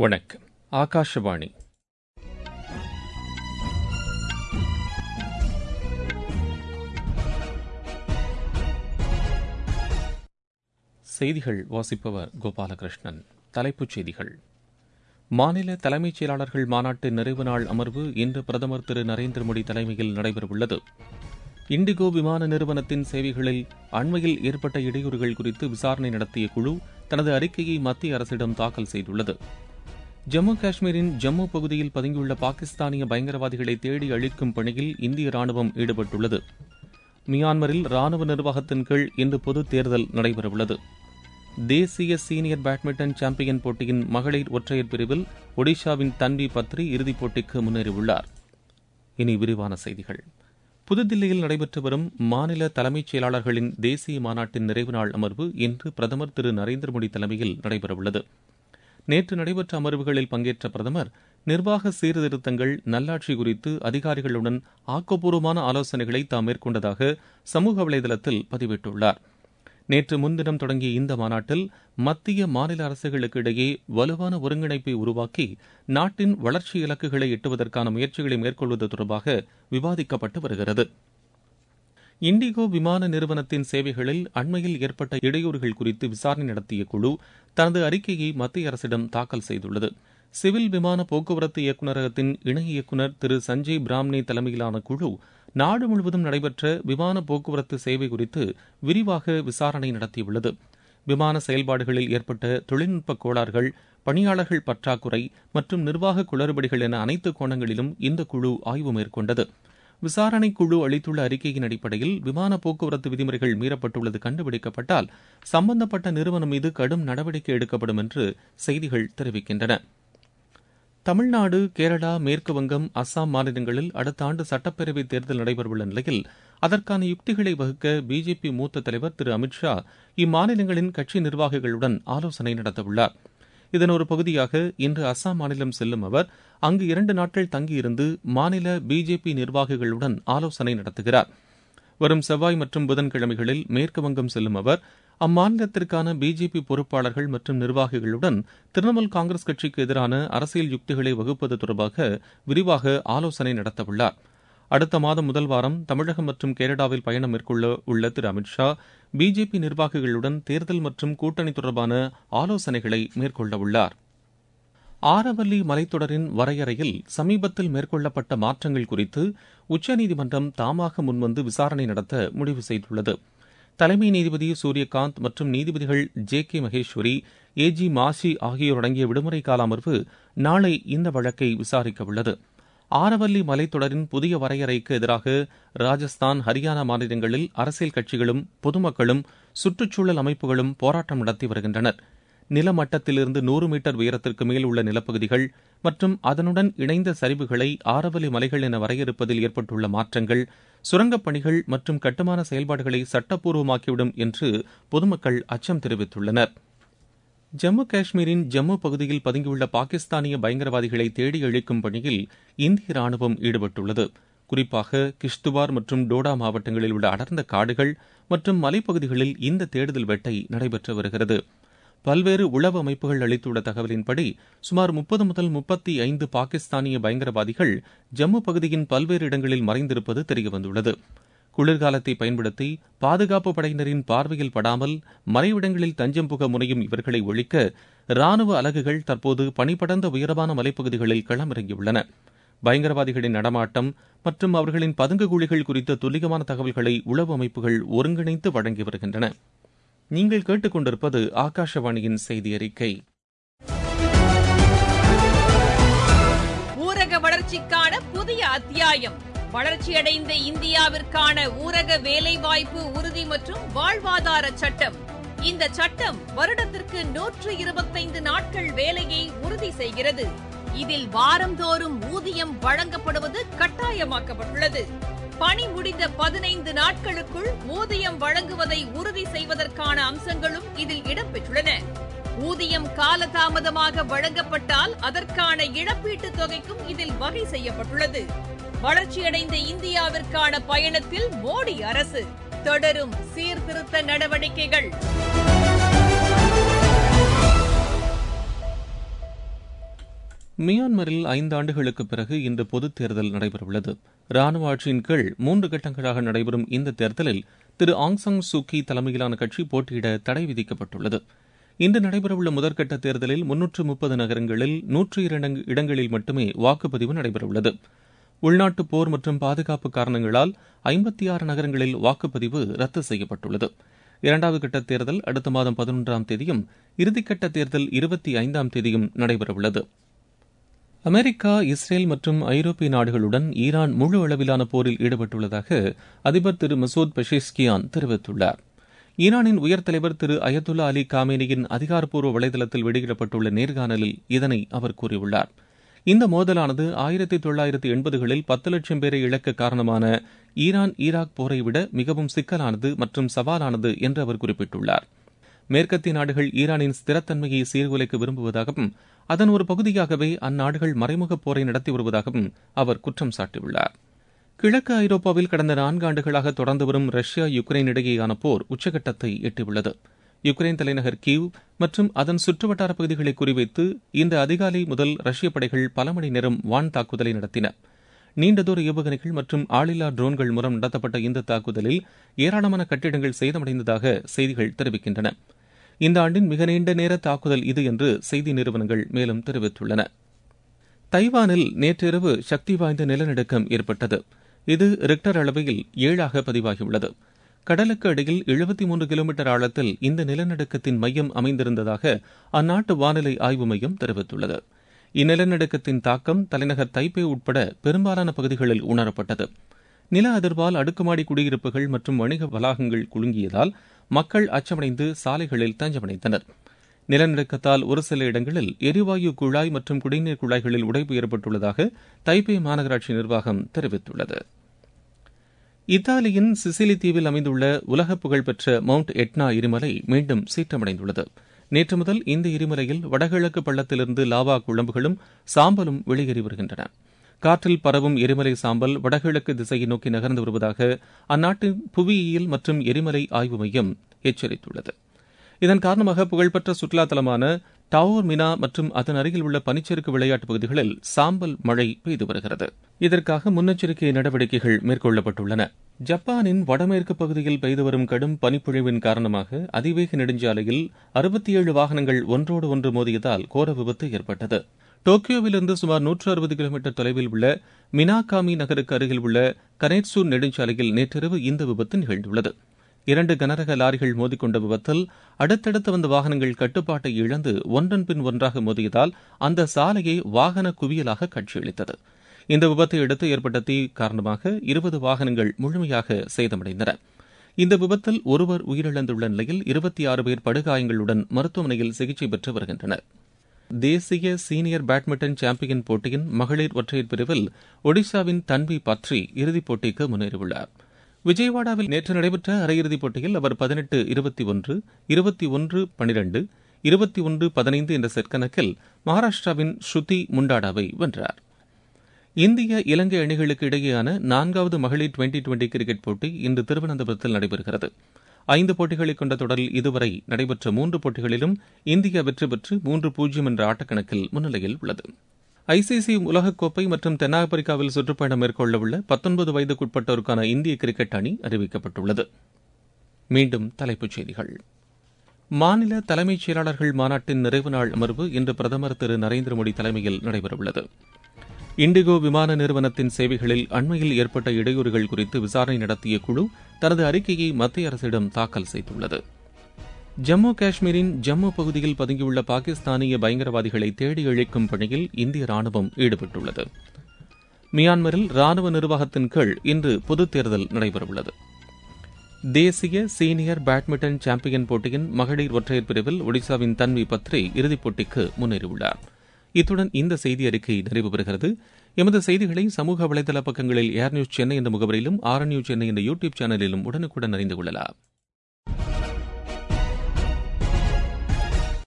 வணக்கம் ஆகாஷவாணி செய்திகள் வாசிப்பவர் கோபாலகிருஷ்ணன் தலைப்புச் செய்திகள் மாநில தலைமைச் செயலாளர்கள் மாநாட்டு நிறைவு நாள் அமர்வு இன்று பிரதமர் திரு நரேந்திர மோடி தலைமையில் நடைபெறவுள்ளது இண்டிகோ விமான நிறுவனத்தின் சேவைகளில் அண்மையில் ஏற்பட்ட இடையூறுகள் குறித்து விசாரணை நடத்திய குழு தனது அறிக்கையை மத்திய அரசிடம் தாக்கல் செய்துள்ளது ஜம்மு காஷ்மீரின் ஜம்மு பகுதியில் பதுங்கியுள்ள பாகிஸ்தானிய பயங்கரவாதிகளை தேடி அழிக்கும் பணியில் இந்திய ராணுவம் ஈடுபட்டுள்ளது மியான்மரில் ராணுவ நிர்வாகத்தின் கீழ் இன்று பொதுத் தேர்தல் நடைபெறவுள்ளது தேசிய சீனியர் பேட்மிண்டன் சாம்பியன் போட்டியின் மகளிர் ஒற்றையர் பிரிவில் ஒடிஷாவின் தன்வி பத்ரி இறுதிப் போட்டிக்கு முன்னேறியுள்ளார் இனி விரிவான செய்திகள் புதுதில்லியில் நடைபெற்று வரும் மாநில தலைமைச் செயலாளர்களின் தேசிய மாநாட்டின் நிறைவு நாள் அமர்வு இன்று பிரதமர் திரு நரேந்திர மோடி தலைமையில் நடைபெறவுள்ளது நேற்று நடைபெற்ற அமர்வுகளில் பங்கேற்ற பிரதமர் நிர்வாக சீர்திருத்தங்கள் நல்லாட்சி குறித்து அதிகாரிகளுடன் ஆக்கப்பூர்வமான ஆலோசனைகளை தாம் மேற்கொண்டதாக சமூக வலைதளத்தில் பதிவிட்டுள்ளார் நேற்று முன்தினம் தொடங்கிய இந்த மாநாட்டில் மத்திய மாநில அரசுகளுக்கு இடையே வலுவான ஒருங்கிணைப்பை உருவாக்கி நாட்டின் வளர்ச்சி இலக்குகளை எட்டுவதற்கான முயற்சிகளை மேற்கொள்வது தொடர்பாக விவாதிக்கப்பட்டு வருகிறது இண்டிகோ விமான நிறுவனத்தின் சேவைகளில் அண்மையில் ஏற்பட்ட இடையூறுகள் குறித்து விசாரணை நடத்திய குழு தனது அறிக்கையை மத்திய அரசிடம் தாக்கல் செய்துள்ளது சிவில் விமான போக்குவரத்து இயக்குநரகத்தின் இணை இயக்குநர் திரு சஞ்சய் பிராம்னே தலைமையிலான குழு நாடு முழுவதும் நடைபெற்ற விமான போக்குவரத்து சேவை குறித்து விரிவாக விசாரணை நடத்தியுள்ளது விமான செயல்பாடுகளில் ஏற்பட்ட தொழில்நுட்ப கோளாறுகள் பணியாளர்கள் பற்றாக்குறை மற்றும் நிர்வாக குளறுபடிகள் என அனைத்து கோணங்களிலும் இந்த குழு ஆய்வு மேற்கொண்டது விசாரணை குழு அளித்துள்ள அறிக்கையின் அடிப்படையில் விமான போக்குவரத்து விதிமுறைகள் மீறப்பட்டுள்ளது கண்டுபிடிக்கப்பட்டால் சம்பந்தப்பட்ட நிறுவனம் மீது கடும் நடவடிக்கை எடுக்கப்படும் என்று செய்திகள் தெரிவிக்கின்றன தமிழ்நாடு கேரளா மேற்கு வங்கம் அஸ்ஸாம் மாநிலங்களில் அடுத்த ஆண்டு சட்டப்பேரவைத் தேர்தல் நடைபெறவுள்ள நிலையில் அதற்கான யுக்திகளை வகுக்க பிஜேபி மூத்த தலைவர் திரு அமித்ஷா இம்மாநிலங்களின் கட்சி நிர்வாகிகளுடன் ஆலோசனை நடத்தவுள்ளார் இதன் ஒரு பகுதியாக இன்று அஸ்ஸாம் மாநிலம் செல்லும் அவர் அங்கு இரண்டு நாட்கள் தங்கியிருந்து மாநில பிஜேபி நிர்வாகிகளுடன் ஆலோசனை நடத்துகிறார் வரும் செவ்வாய் மற்றும் புதன்கிழமைகளில் மேற்கு வங்கம் செல்லும் அவர் அம்மாநிலத்திற்கான பிஜேபி பொறுப்பாளர்கள் மற்றும் நிர்வாகிகளுடன் திரிணாமுல் காங்கிரஸ் கட்சிக்கு எதிரான அரசியல் யுக்திகளை வகுப்பது தொடர்பாக விரிவாக ஆலோசனை நடத்தவுள்ளார் அடுத்த மாதம் முதல் வாரம் தமிழகம் மற்றும் கேரளாவில் பயணம் மேற்கொள்ள உள்ள திரு அமித்ஷா பிஜேபி நிர்வாகிகளுடன் தேர்தல் மற்றும் கூட்டணி தொடர்பான ஆலோசனைகளை மேற்கொள்ளவுள்ளார் ஆரவல்லி மலைத்தொடரின் வரையறையில் சமீபத்தில் மேற்கொள்ளப்பட்ட மாற்றங்கள் குறித்து உச்சநீதிமன்றம் தாமாக முன்வந்து விசாரணை நடத்த முடிவு செய்துள்ளது தலைமை நீதிபதி சூரியகாந்த் மற்றும் நீதிபதிகள் J K Maheshwari A G Masih ஆகியோர் அடங்கிய விடுமுறை கால அமர்வு நாளை இந்த வழக்கை விசாரிக்க உள்ளது ஆரவல்லி மலைத்தொடரின் புதிய வரையறைக்கு எதிராக ராஜஸ்தான் ஹரியானா மாநிலங்களில் அரசியல் கட்சிகளும் பொதுமக்களும் சுற்றுச்சூழல் அமைப்புகளும் போராட்டம் நடத்தி வருகின்றனர் நிலமட்டத்திலிருந்து நூறு மீட்டர் உயரத்திற்கு மேல் உள்ள நிலப்பகுதிகள் மற்றும் அதனுடன் இணைந்த சரிவுகளை ஆரவலி மலைகள் என வரையறுப்பதில் ஏற்பட்டுள்ள மாற்றங்கள் சுரங்கப் பணிகள் மற்றும் கட்டுமான செயல்பாடுகளை சட்டப்பூர்வமாக்கிவிடும் என்று பொதுமக்கள் அச்சம் தெரிவித்துள்ளனர் ஜம்மு காஷ்மீரின் ஜம்மு பகுதியில் பதுங்கியுள்ள பாகிஸ்தானிய பயங்கரவாதிகளை தேடி அழிக்கும் பணியில் இந்திய ராணுவம் ஈடுபட்டுள்ளது குறிப்பாக கிஷ்துவார் மற்றும் டோடா மாவட்டங்களில் உள்ள அடர்ந்த காடுகள் மற்றும் மலைப்பகுதிகளில் இந்த தேடுதல் வேட்டை நடைபெற்று வருகிறது பல்வேறு உளவு அமைப்புகள் அளித்துள்ள தகவலின்படி சுமார் முப்பது முதல் முப்பத்தி ஐந்து பாகிஸ்தானிய பயங்கரவாதிகள் ஜம்மு பகுதியின் பல்வேறு இடங்களில் மறைந்திருப்பது தெரியவந்துள்ளது குளிர்காலத்தை பயன்படுத்தி பாதுகாப்பு படையினரின் பார்வையில் படாமல் மறைவிடங்களில் தஞ்சம் புக முனையும் இவர்களை ஒழிக்க ராணுவ அலகுகள் தற்போது பனிபடர்ந்த உயரமான மலைப்பகுதிகளில் களமிறங்கியுள்ளன பயங்கரவாதிகளின் நடமாட்டம் மற்றும் அவர்களின் பதுங்கு குழிகள் குறித்த துல்லியமான தகவல்களை உளவு அமைப்புகள் ஒருங்கிணைந்து வழங்கி வருகின்றன நீங்கள் கேட்டுக்கொண்டிருப்பது ஆகாஷவாணியின் செய்தி அறிக்கை ஊரக வளர்ச்சிக்கான புதிய அத்தியாயம் வளர்ச்சியடைந்த இந்தியாவிற்கான ஊரக வேலைவாய்ப்பு உறுதி மற்றும் வாழ்வாதார சட்டம் இந்த சட்டம் வருடத்திற்கு நூற்று இருபத்தைந்து நாட்கள் வேலையை உறுதி செய்கிறது இதில் வாரந்தோறும் ஊதியம் வழங்கப்படுவது கட்டாயமாக்கப்பட்டுள்ளது பணி முடிந்த பதினைந்து நாட்களுக்குள் ஊதியம் வழங்குவதை உறுதி செய்வதற்கான அம்சங்களும் இதில் இடம்பெற்றுள்ளன ஊதியம் காலதாமதமாக வழங்கப்பட்டால் அதற்கான இழப்பீட்டுத் தொகைக்கும் இதில் வகை செய்யப்பட்டுள்ளது வளர்ச்சியடைந்த இந்தியாவிற்கான பயணத்தில் மோடி அரசு தொடரும் சீர்திருத்த நடவடிக்கைகள் மியான்மரில் ஐந்து ஆண்டுகளுக்கு பிறகு இன்று பொதுத் தேர்தல் நடைபெறவுள்ளது ராணுவ ஆட்சியின் கீழ் மூன்று கட்டங்களாக நடைபெறும் இந்த தேர்தலில் திரு ஆங்சாங் சூக்கி தலைமையிலான கட்சி போட்டியிட தடை விதிக்கப்பட்டுள்ளது இன்று நடைபெறவுள்ள முதற்கட்ட தேர்தலில் முன்னூற்று முப்பது நகரங்களில் நூற்று இரண்டு இடங்களில் மட்டுமே வாக்குப்பதிவு நடைபெறவுள்ளது உள்நாட்டு போர் மற்றும் பாதுகாப்பு காரணங்களால் ஐம்பத்தி ஆறு நகரங்களில் வாக்குப்பதிவு ரத்து செய்யப்பட்டுள்ளது இரண்டாவது கட்ட தேர்தல் அடுத்த மாதம் பதினொன்றாம் தேதியும் இறுதிக்கட்ட தேர்தல் இருபத்தி ஐந்தாம் தேதியும் நடைபெறவுள்ளது அமெரிக்கா இஸ்ரேல் மற்றும் ஐரோப்பிய நாடுகளுடன் ஈரான் முழு அளவிலான போரில் ஈடுபட்டுள்ளதாக அதிபர் திரு மசூத் பெஷிஸ்கியான் தெரிவித்துள்ளார் ஈரானின் உயர் தலைவர் திரு அயத்துல்லா அலி காமேனியின் அதிகாரப்பூர்வ வலைதளத்தில் வெளியிடப்பட்டுள்ள நேர்காணலில் இதனை அவர் கூறியுள்ளார் இந்த மோதலானது ஆயிரத்தி தொள்ளாயிரத்தி எண்பதுகளில் பத்து லட்சம் பேரை இழக்க காரணமான ஈரான் ஈராக் போரை விட மிகவும் சிக்கலானது மற்றும் சவாலானது என்று அவர் குறிப்பிட்டுள்ளார் மேற்கத்திய நாடுகள் ஈரானின் ஸ்திரத்தன்மையை சீர்குலைக்க விரும்புவதாகவும் அதன் ஒரு பகுதியாகவே அந்நாடுகள் மறைமுக போரை நடத்தி வருவதாகவும் அவர் குற்றம் சாட்டியுள்ளார் கிழக்கு ஐரோப்பாவில் கடந்த நான்கு ஆண்டுகளாக தொடர்ந்து வரும் ரஷ்யா யுக்ரைன் இடையேயான போர் உச்சகட்டத்தை எட்டியுள்ளது யுக்ரைன் தலைநகர் கீவ் மற்றும் அதன் சுற்றுவட்டார பகுதிகளை குறிவைத்து இன்று அதிகாலை முதல் ரஷ்ய படைகள் பல மணி நேரம் வான் தாக்குதலை நடத்தின நீண்ட தூர ஏவுகணைகள் மற்றும் ஆளில்லா ட்ரோன்கள் மூலம் நடத்தப்பட்ட இந்த தாக்குதலில் ஏராளமான கட்டிடங்கள் சேதமடைந்ததாக செய்திகள் தெரிவிக்கின்றன இந்த ஆண்டின் மிக நீண்ட நேர தாக்குதல் இது என்று செய்தி நிறுவனங்கள் மேலும் தெரிவித்துள்ளன தைவானில் நேற்றிரவு சக்தி வாய்ந்த நிலநடுக்கம் ஏற்பட்டது இது ரிக்டர் அளவையில் ஏழாக பதிவாகியுள்ளது கடலுக்கு அடியில் எழுபத்தி மூன்று கிலோமீட்டர் ஆழத்தில் இந்த நிலநடுக்கத்தின் மையம் அமைந்திருந்ததாக அந்நாட்டு வானிலை ஆய்வு மையம் தெரிவித்துள்ளது இந்நிலநடுக்கத்தின் தாக்கம் தலைநகர் தைப்பே உட்பட பெரும்பாலான பகுதிகளில் உணரப்பட்டது நில அதிர்வால் அடுக்குமாடி குடியிருப்புகள் மற்றும் வணிக வளாகங்கள் குலுங்கியதால் மக்கள் அச்சமடைந்து சாலைகளில் தஞ்சமடைந்தனர் நிலநடுக்கத்தால் ஒரு சில இடங்களில் எரிவாயு குழாய் மற்றும் குடிநீர் குழாய்களில் உடைப்பு ஏற்பட்டுள்ளதாக தைப்பே மாநகராட்சி நிர்வாகம் தெரிவித்துள்ளது இத்தாலியின் சிசிலி தீவில் அமைந்துள்ள உலக புகழ்பெற்ற மவுண்ட் எட்னா எரிமலை மீண்டும் சீற்றமடைந்துள்ளது நேற்று முதல் இந்த எரிமலையில் வடகிழக்கு பள்ளத்திலிருந்து லாவா குழம்புகளும் சாம்பலும் வெளியேறி வருகின்றன காற்றில் பரவும் எரிமலை சாம்பல் வடகிழக்கு திசையை நோக்கி நகர்ந்து வருவதாக அந்நாட்டின் புவியியல் மற்றும் எரிமலை ஆய்வு மையம் எச்சரித்துள்ளது இதன் காரணமாக புகழ்பெற்ற சுற்றுலா தலமான டவுர் மினா மற்றும் அதன் அருகில் உள்ள பனிச்சறுக்கு விளையாட்டு பகுதிகளில் சாம்பல் மழை பெய்து வருகிறது இதற்காக முன்னெச்சரிக்கை நடவடிக்கைகள் மேற்கொள்ளப்பட்டுள்ளன ஜப்பானின் வடமேற்கு பகுதியில் பெய்து வரும் கடும் பனிப்பொழிவின் காரணமாக அதிவேக நெடுஞ்சாலையில் அறுபத்தி ஏழு வாகனங்கள் ஒன்றோடு ஒன்று மோதியதால் கோர விபத்து ஏற்பட்டது டோக்கியோவிலிருந்து சுமார் நூற்று அறுபது கிலோமீட்டர் தொலைவில் உள்ள மினாகாமி நகருக்கு அருகில் உள்ள கனேட்சு நெடுஞ்சாலையில் நேற்றிரவு இந்த விபத்து நிகழ்ந்துள்ளது இரண்டு கனரக லாரிகள் மோதிக்கொண்ட விபத்தில் அடுத்தடுத்து வந்த வாகனங்கள் கட்டுப்பாட்டை இழந்து ஒன்றன் பின் ஒன்றாக மோதியதால் அந்த சாலையை வாகன குவியலாக காட்சியளித்தது இந்த விபத்தை அடுத்து ஏற்பட்ட தீ காரணமாக இருபது வாகனங்கள் முழுமையாக சேதமடைந்தன இந்த விபத்தில் ஒருவர் உயிரிழந்துள்ள நிலையில் இருபத்தி ஆறு பேர் படுகாயங்களுடன் மருத்துவமனையில் சிகிச்சை பெற்று வருகின்றனர் தேசிய சீனியர் பேட்மிண்டன் சாம்பியன் போட்டியின் மகளிர் ஒற்றையர் பிரிவில் ஒடிசாவின் தன்வி பத்ரி இறுதிப் போட்டிக்கு முன்னேறியுள்ளார் விஜயவாடாவில் நேற்று நடைபெற்ற அரையிறுதிப் போட்டியில் அவர் பதினெட்டு இருபத்தி ஒன்று இருபத்தி ஒன்று பனிரெண்டு இருபத்தி ஒன்று பதினைந்து என்ற செட் கணக்கில் மகாராஷ்டிராவின் ஸ்ருதி முண்டாடாவை வென்றார் இந்திய இலங்கை அணிகளுக்கு இடையேயான நான்காவது மகளிர் டுவெண்டி டுவெண்டி கிரிக்கெட் போட்டி இன்று திருவனந்தபுரத்தில் நடைபெறுகிறது ஐந்து போட்டிகளை கொண்ட தொடரில் இதுவரை நடைபெற்ற மூன்று போட்டிகளிலும் இந்தியா வெற்றி பெற்று மூன்று பூஜ்ஜியம் என்ற ஆட்டக்கணக்கில் முன்னிலையில் உள்ளது ஐசிசி உலகக்கோப்பை மற்றும் தென்னாப்பிரிக்காவில் சுற்றுப்பயணம் மேற்கொள்ளவுள்ள பத்தொன்பது வயதுக்குட்பட்டோருக்கான இந்திய கிரிக்கெட் அணி அறிவிக்கப்பட்டுள்ளது மீண்டும் தலைப்புச் செய்திகள் மாநில தலைமைச் செயலாளர்கள் மாநாட்டின் நிறைவு நாள் அமர்வு இன்று பிரதமர் திரு நரேந்திர மோடி தலைமையில் நடைபெறவுள்ளது இண்டிகோ விமான நிறுவனத்தின் சேவைகளில் அண்மையில் ஏற்பட்ட இடையூறுகள் குறித்து விசாரணை நடத்திய குழு தனது அறிக்கையை மத்திய அரசிடம் தாக்கல் செய்துள்ளது ஜம்மு காஷ்மீரின் ஜம்மு பகுதியில் பதுங்கியுள்ள பாகிஸ்தானிய பயங்கரவாதிகளை தேடி அழிக்கும் பணியில் இந்திய ராணுவம் ஈடுபட்டுள்ளது மியான்மரில் ராணுவ நிர்வாகத்தின் கீழ் இன்று பொதுத் தேர்தல் நடைபெறவுள்ளது தேசிய சீனியர் பேட்மிண்டன் சாம்பியன் போட்டியின் மகளிர் ஒற்றையர் பிரிவில் ஒடிசாவின் தன்வி பத்ரி இறுதிப் போட்டிக்கு முன்னேறியுள்ளார் இத்துடன் இந்த செய்தி அறிக்கை நிறைவு பெறுகிறது எமது செய்திகளை சமூக வலைதள பக்கங்களில் ஏர் நியூஸ் சென்னை என்ற முகவரியிலும் ஆர் நியூஸ் சென்னை என்ற யூடியூப் சேனலிலும் உடனுக்குடன் அறிந்து கொள்ளலாம்